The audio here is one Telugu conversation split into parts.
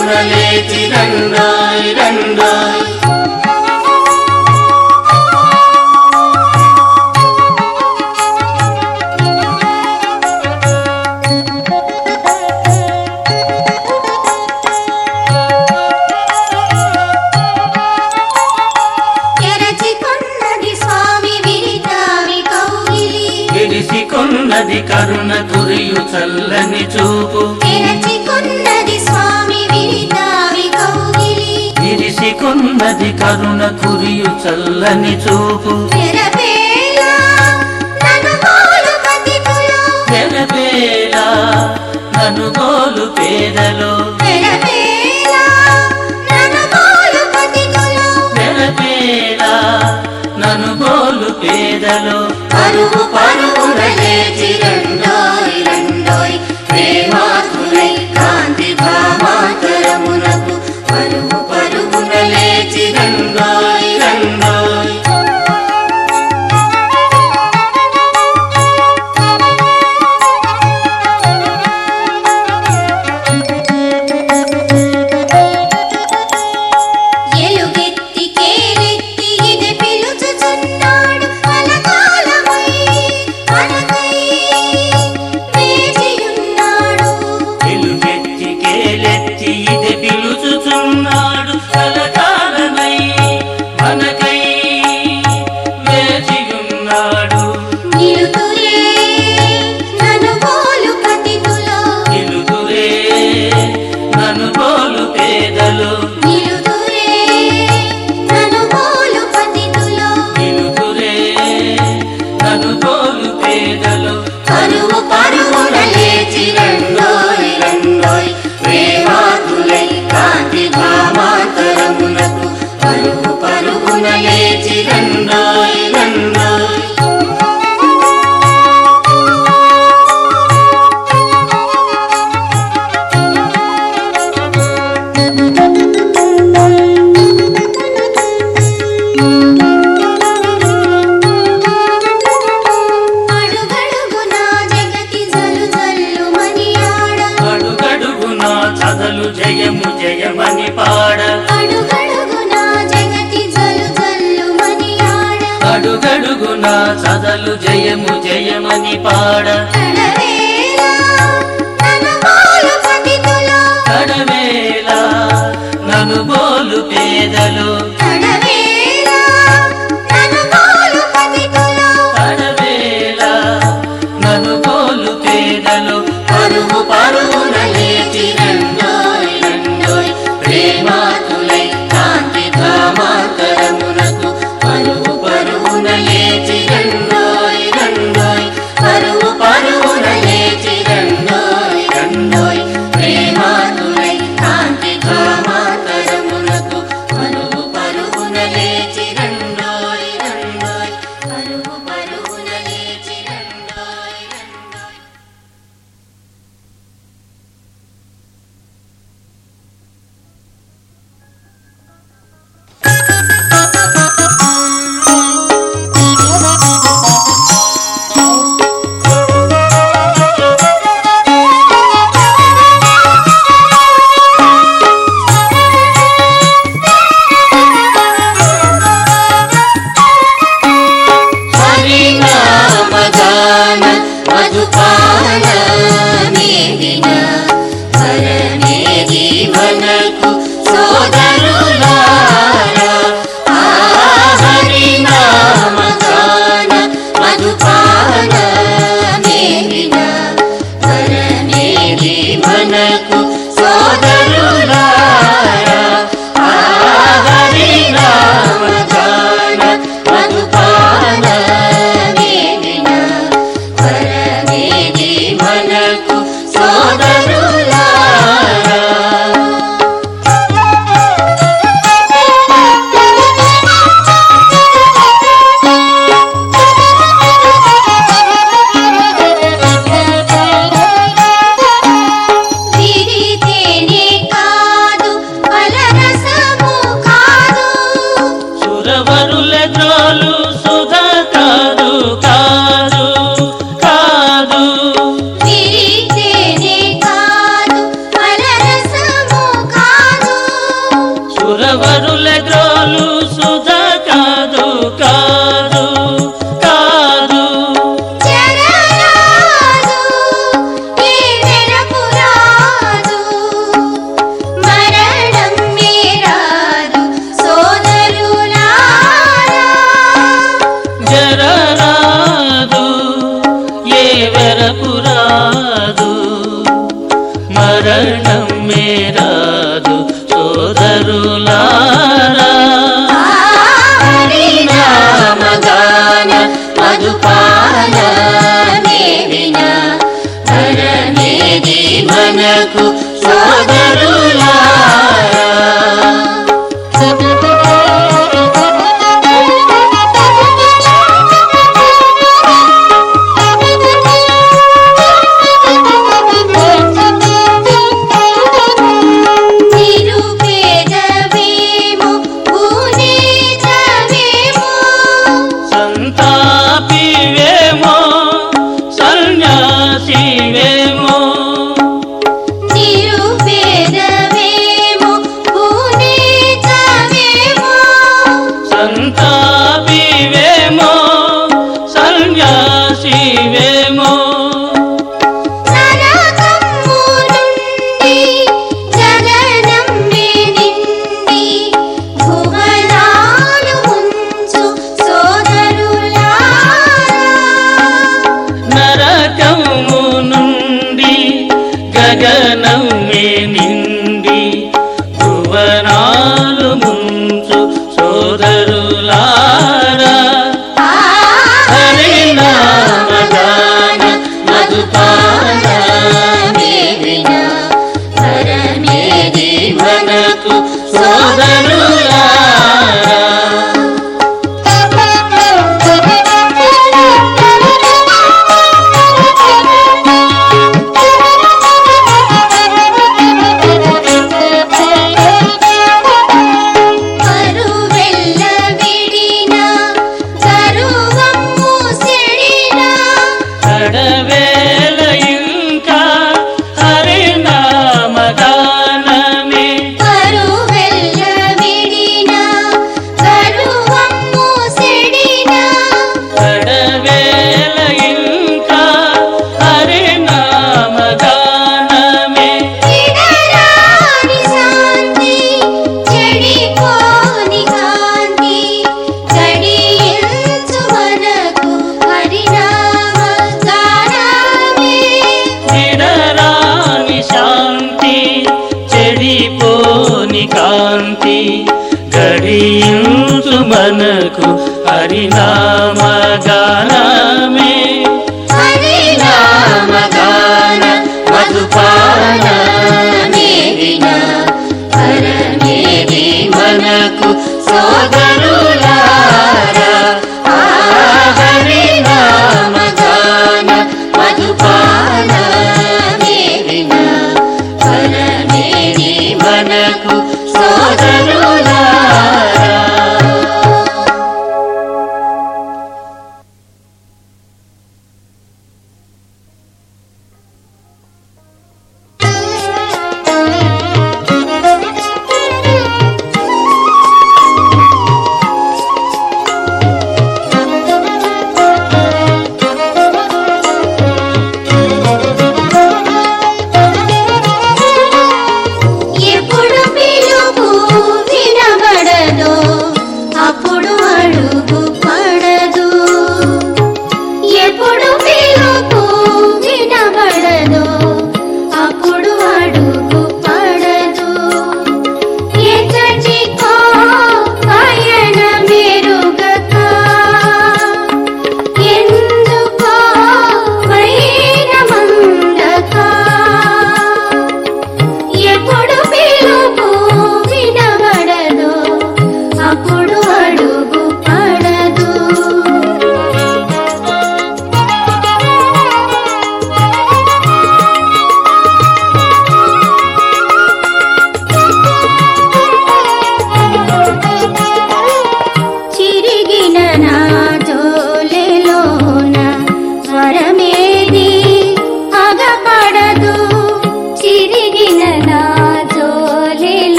పరుగున లేచి రండాయ్ రండాయ్ తెరచికొన్నది స్వామి విరితావి కౌగిలి విరిసికొన్నది కరుణ కురియు చల్లని చూపు తెరచికొన్నది స్వామి విరితావి కౌగిలి విరిసికొన్నది కరుణ కురియు చల్లని చూపు తెరపేలా నన్ను గోలు పతికులు తెరపేలా నన్ను గోలు పేదలో తెరపేలా నన్ను గోలు పతికులు తెరపేలా నన్ను గోలు పేదలో పరుగు పరుగున లేచి రండోయ్ రండోయ్ ప్రేమాతులై కాంతి భామాతరమునకు పరుగు పరుగున లేచి రండోయ్ రండోయ్ ఎలుగెత్తి కేలెత్తి ఇది పిలుచుచున్నాడు కలకాలమై మనకై వేచియున్నాడు వెలుగెత్తి కేలెత్తి ఇది పిలుచుచున్నాడు కలకాలమై మనకై వేచియున్నాడు నిలుతురే నన్ను గోలు పతితులో నిలుగురే నన్ను గోలు పేదలు నిలుతురే నన్ను గోలు పతితులో నిలుగురే నన్ను గోలు పేదలు పరువు పరుగున లేచి రండోయ్ రండోయ్ ప్రేమాతులై కాంతి భామాతరమునకు పరుగు పరుగున లేచి రండోయ్ రండోయ్ అడుగడుగున జగతి జలు జల్లు మనియాడ అడుగడుగున చదలు జయము జయమని పాడ అడుగడుగున జగతి జలు జల్లు మనియాడ అడుగడుగున చదలు జయము జయమని పాడ తడవేలా నన్ను గోలు పతితులో కడవేళ నన్ను గోలు పేదలు తడవేలా నన్ను గోలు పతితులో కడవేళ నన్ను గోలు పేదలు పరుగు పరుగున లేచి రండోయ్ రండోయ్ ప్రేమాతులై కాంతి ధామాకరమునకు పరుగు పరుగున లేచి రండోయ్ రండోయ్ పరుగు పరుగున లేచి రండోయ్ రండోయ్ ప్రేమాతులై కాంతి ధామాకరమునకు పరుగు పరుగున లేచి రండోయ్ రండోయ్ పరుగు పరుగున లేచి రండోయ్ రండోయ్ హరినామగాన మధుపాన మేదిన పరమే జీవనకు సోదరులారా ఆ హరినామగాన మధుపాన మేదిన పరమే జీవనకు సోదరులారా ఆ హరినామగాన మధుపాన మేదిన పరమే జీవనకు సోదరులారా సురవరుల గ్రోలు సుధ కాదు కాదు కాదు జరరాదు ఈ వెరపురాదు మరణం మీరాదు సోదరులారా జరరాదు ఏ వరపురాదు మరణం మేరాదు సోదరులారా హరినామగాన మధుపాన మేవిన పరమేది మనకు సోదరులారా నిరుపేదవేమో భూనేతవేమో సంతాపివేమో సన్యాసివేమో నిరుపేదవేమో భూనేతవేమో సంతాపివేమో సన్యాసివేమో నరకము నుండి జగనమ్మే నిండి భువనాలు ముంచు సోదరులారా నరకము నుండి గగనమే నిండి భువనాలు ముంచు సోదరులారా హరినామగాన మధుపాన మేవిన పరమేది మనకు సోదరులారా కరువెల్ల విడిన కరువమ్ము సెడిన కడవేల ఇంకా హరినామగానమే కరువెల్ల విడిన కరువమ్ము సెడిన కడవేల ఇంకా హరినామగానమే విడరాని శాంతి చెడిపోని కాంతి గడియించు మనకు హరినామ గానమే విడరాని శాంతి చెడిపోని కాంతి గడియుచు మనకు హరినామగానమే హరినామగాన మధుపాన మేవిన పరమేది మనకు సోదరులారా ఆ హరినామగాన మధుపాన మేవిన పరమేది మనకు సోదరులారా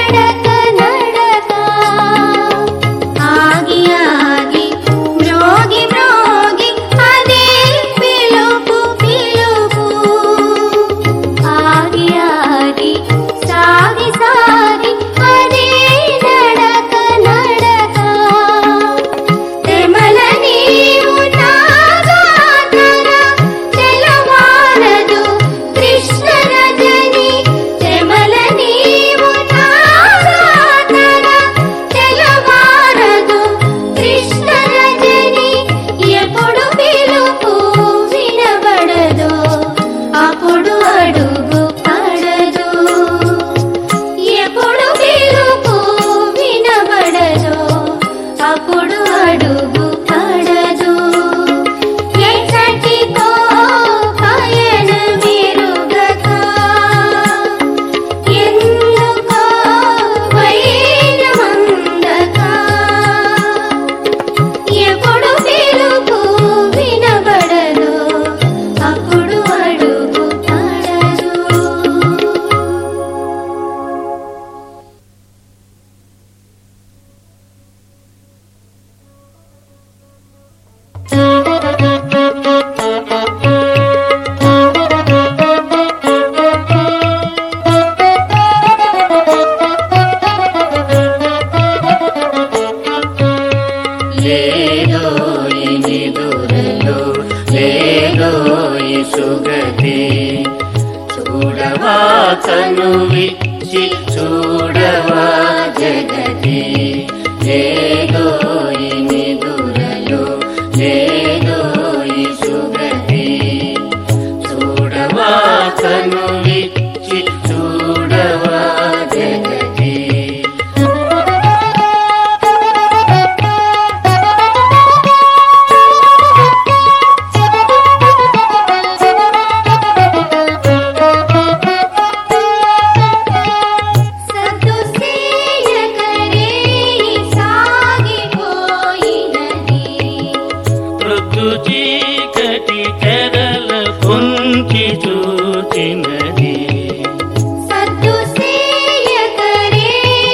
నడక నడక ఆగి ఆగి మ్రోగి మ్రోగి అదే పిలుపు పిలుపు ఆగి ఆగి సాగి సాగి అదే నడక నడక తెమల నీవు నాగాధర తెలవారదు కృష్ణ రజని తెమల నీవు నాగాధర తెలవారదు కృష్ణ రజని ఎప్పుడు పిలుపు వినబడదో అప్పుడు అడుగు పడదు ఎప్పుడు పిలుపు వినబడదో అప్పుడు అడుగు పడదు ఎచ్చటికో పయన మెరుగక ఎందుకో వైనమందక ఎప్పుడు పిలుపు వినబడదో అప్పుడు అడుగు పడదు లేదో ఈ నిదురలో లేదో ఈ సుగతి చూడవా కనువిచ్చి చూడవా జగతి లేదో ఈ నిదురలో లేదో ఈ సుగతి చూడవా కనువిచ్చి చూడవా జగతి సత్తు సేయకరే సాగిపోయినది మృదు చీకటి తెరల పొంచి చూచినది సత్తు సేయకరే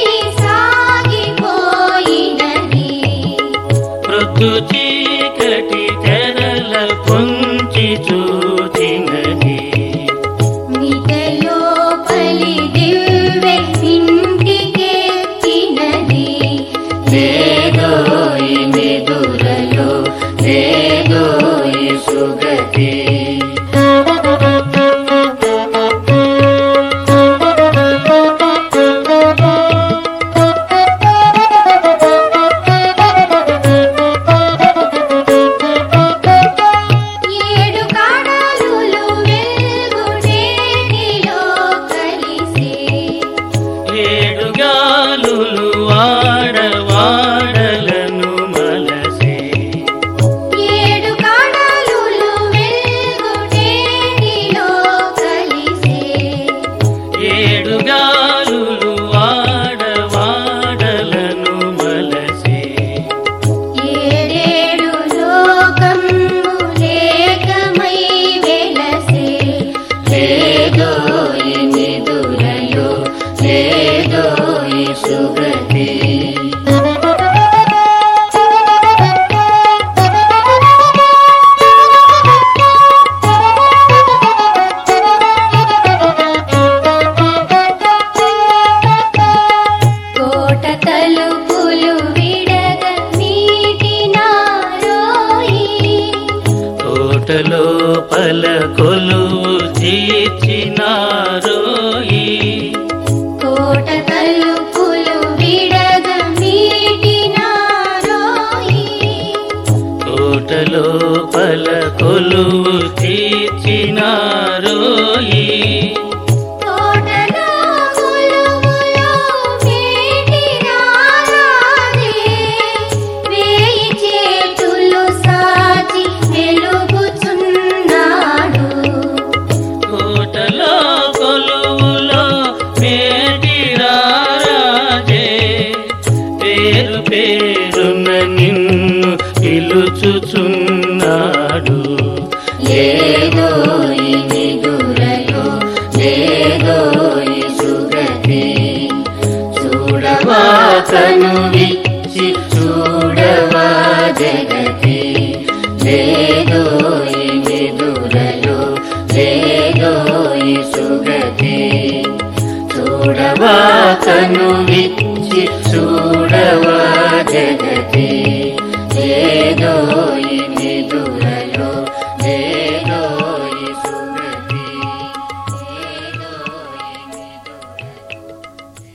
సాగిపోయినది మృదు చీకటి తెరల పొంచి చూచినది మిటలో పలి దివ్వె ఇంటికెత్తినది లేదో ఈ నిదురలో లేదో ఈ సుగతి ఏడు కాడాలులు వెలుగునేటిలో కలిసే ఏడు గాలులు వాడవాడలను మలసే ఏడు కాడాలులు వెలుగునేటిలో కలిసే ఏడు గాలులు వాడవాడలను మలసే ఏడేడు లోకములేకమై వెలసే లేదో ఈ నిదురలో లేదో ఈ సుగతి కోట తలుపులు విడగ నీటినారోయి తోటలో పల కొలువు తీర్చినారోయి కోట తలుపులు విడగ నీటినారోయి తోటలో పల కొలువు తీర్చినారోయి కోటలో కొలువులో మేటినారాదే వేయి చేతులు సాచి వెలుగుచున్నాడు కోటలో కొలువులో మేటిరారాజే పేరు పేరున నిన్ను పిలుచుచున్నాడు లేదో ఈ నిదురలో లేదో ఈ సుగతి చూ కను విచ్చి చూడవా జగతి లేదోయి నిదురలో లేదోయి సుగతి చూడవా కను విచ్చి చూడవా జగతి లేదోయి నిదురలో లేదోయి సుగతి లేదోయి నిదురలో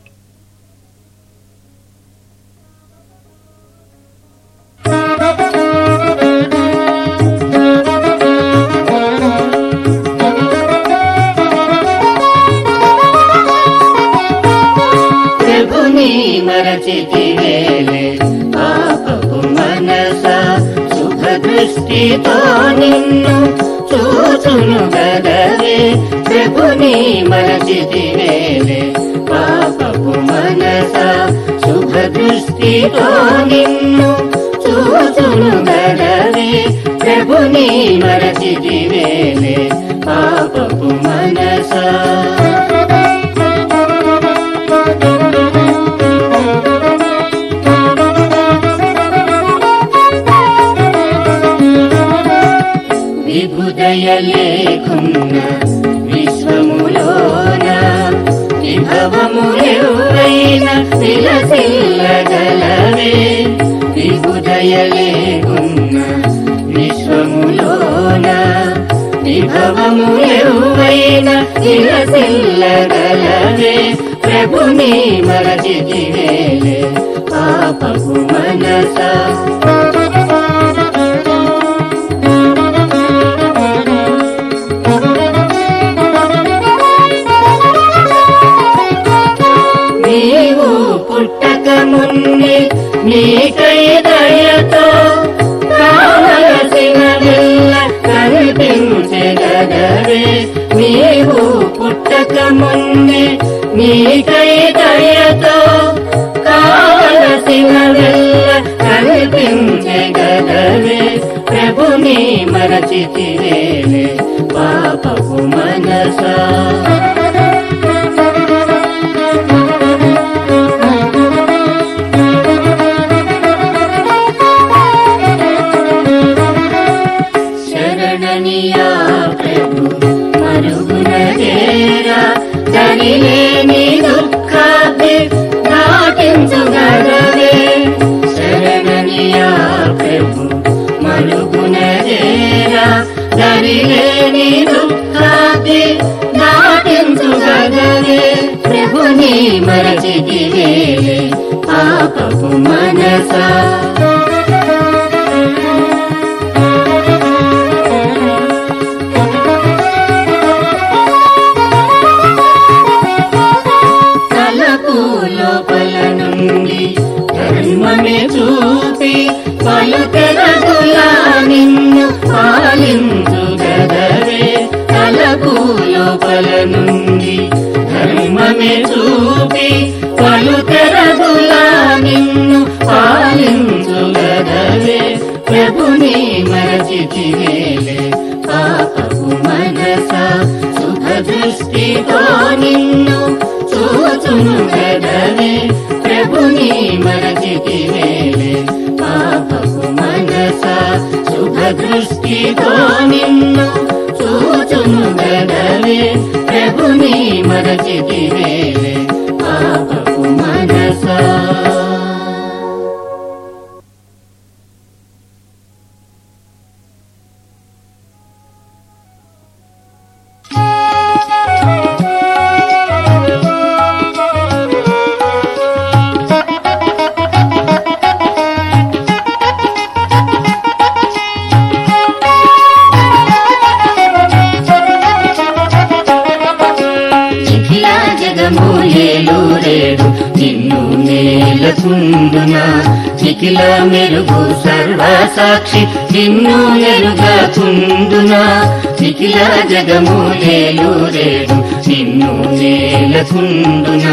ప్రభుని మరచితి వేలే పాపపు మనస శుభ దృష్టితో నిన్ను చూచును గదవే ప్రభుని మరచితి వేలే పాపపు మనస శుభ దృష్టితో నిన్ను చూచును గదవే ప్రభుని మరచితి వేలే పాపపు మనస విభుదయ లేకున్న విశ్వములోన విభవములెవైన విలసిల్లగలవే విభుదయ లేకున్న విశ్వములోన విభవములెవైన విలసిల్లగలవే ప్రభుని మరచితి వేలే పాపపు మనసా నీవు పుట్టక మున్నే నీకై దయతో కావలసిన వెళ్ళ కనిపించగదవే నీవు పుట్టక మున్నే నీకై దయతో కావలసిన వెళ్ళ కనిపించగదవే ప్రభుని మరచితివేలే పాపపు మనసా శరణనియా ప్రభు మరుగున చేరా దరిలేని దుఃఖాన్ని దాటించుగలవే శరణనియా ప్రభు మరుగున చేరా దరిలేని దుఃఖాన్ని దాటించుగలవే ప్రభుని మరచితివే పాపపు మనసా తలకు లోపల నుండి ధర్మమే చూపి పలు తెరగులా నిన్ను పాలించు గదవే తలకు లోపల నుండి ధర్మమే చూపి పలు తెరగులా నిన్ను పాలించు గదవే ప్రభుని మరచితివేలే పాపపు మనసా శుభ దృష్టితో నిన్ను చూచును గదవే ప్రభుని మరచితివేలే పాపపు మనసా శుభ దృష్టితో నిన్ను చూచును గదవే ప్రభుని మరచితివేలే పాపపు మనసా నిఖిల జగమూలేలు రేడు నిన్ను నేలకుందునా నిఖిల మెరుగు సర్వ సాక్షి నిన్ను ఎరుగకుందునా నిఖిల జగమూలేలు రేడు నిన్ను నేలకుందునా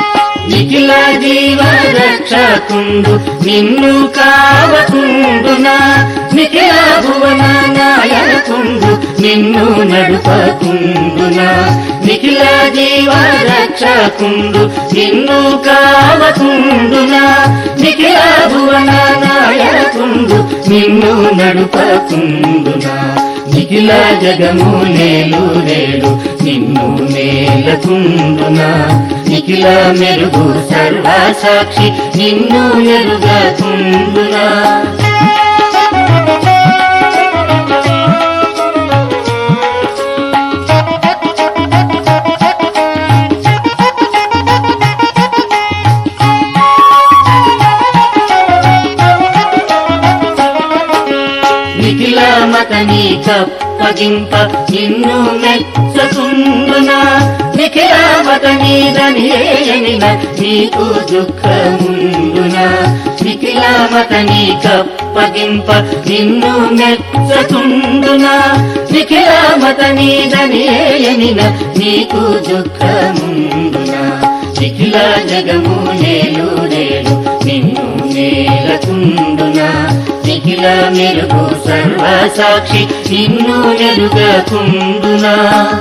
నిఖిల జీవ రక్షకుండు నిన్ను కావకుండునా నిఖిల భువన నాయకుండు నిన్ను నడుపకుండునా నిఖిల జీవ రక్షకుండు నిన్ను కావకుండునా నిఖిల భువన నాయకుండు నిన్ను నడుపకుండునా నిఖిల జగము నేలు రేడు నిన్ను నేలకుండునా నిఖిల మెరుగు సర్వసాక్షి నిన్ను ఎరుగకుండునా నిఖిల మతని కప్పగింప నిన్ను మెచ్చకుండునా నిఖిల మతని దనియనిన నీకు దుఃఖముండునా నిఖిల మతని కప్పగింప నిన్ను మెచ్చకుండునా నిఖిల మతని దనియనిన నీకు దుఃఖముండునా నిఖిల జగము నేలు రేడు నిన్ను నేలకుండునా నిఖిల మెరుగు సర్వసాక్షి నిన్ను ఎరుగకుండునా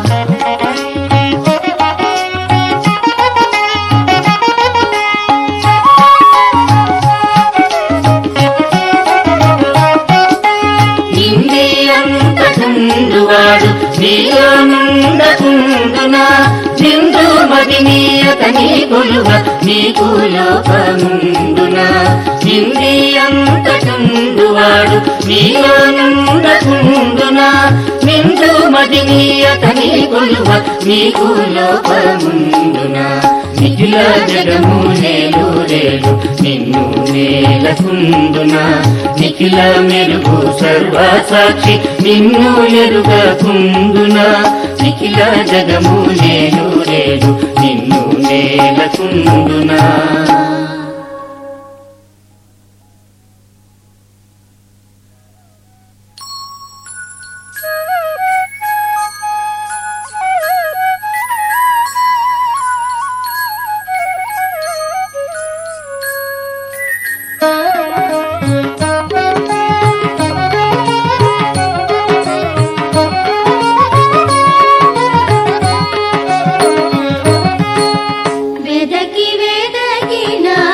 నిన్నే అంతకుండువాడు నీలో నుండకుండునా నిందు మదిని అతని కొలువ నీకు లోపముండునా నింది అంతకుండువాడు నీలో నుండకుండునా నిందు మదిని అతని కొలువ నీకు లోపముండునా నిఖిల జగము నేలు రేడు నిన్ను నేలకుండునా నిఖిల మెరుగు సర్వసాక్షి నిన్ను ఎరుగకుండునా నిఖిల జగము నేలు రేడు నిన్ను నేలకుండునా వెదకి వెదకి నా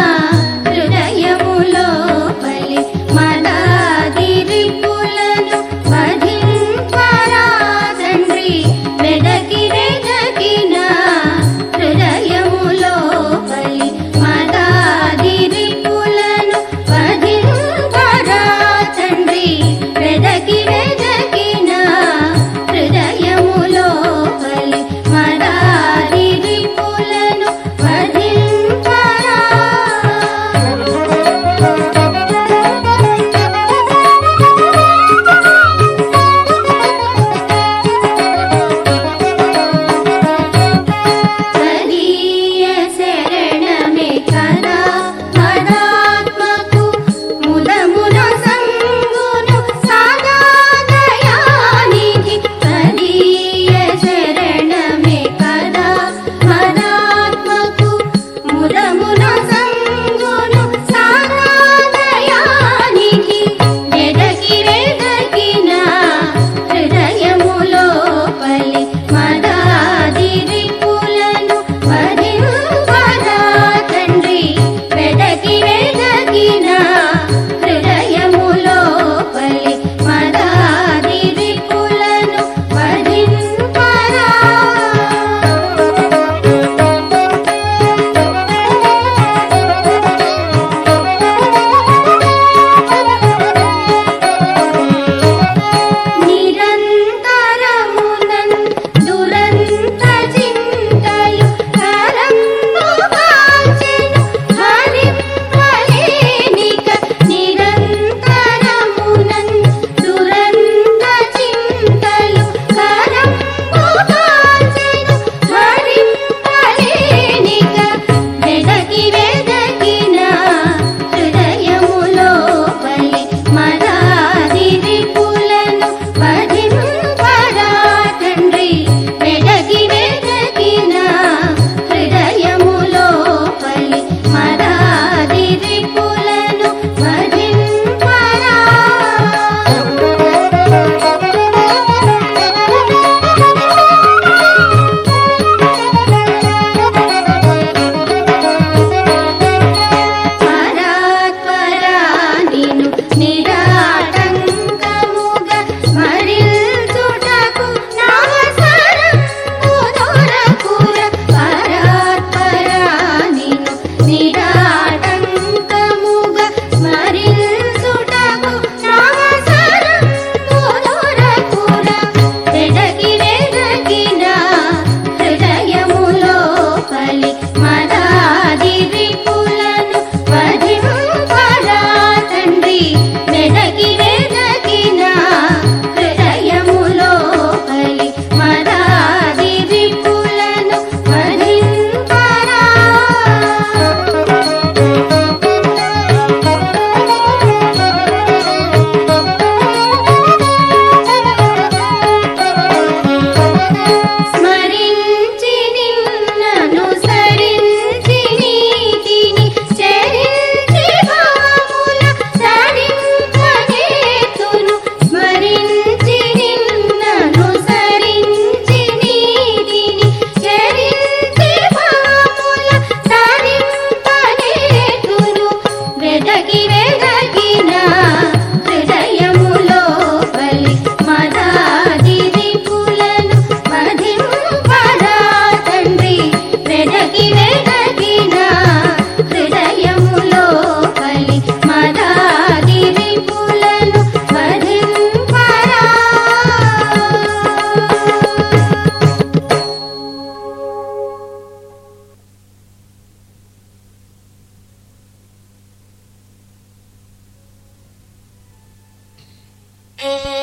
ఆ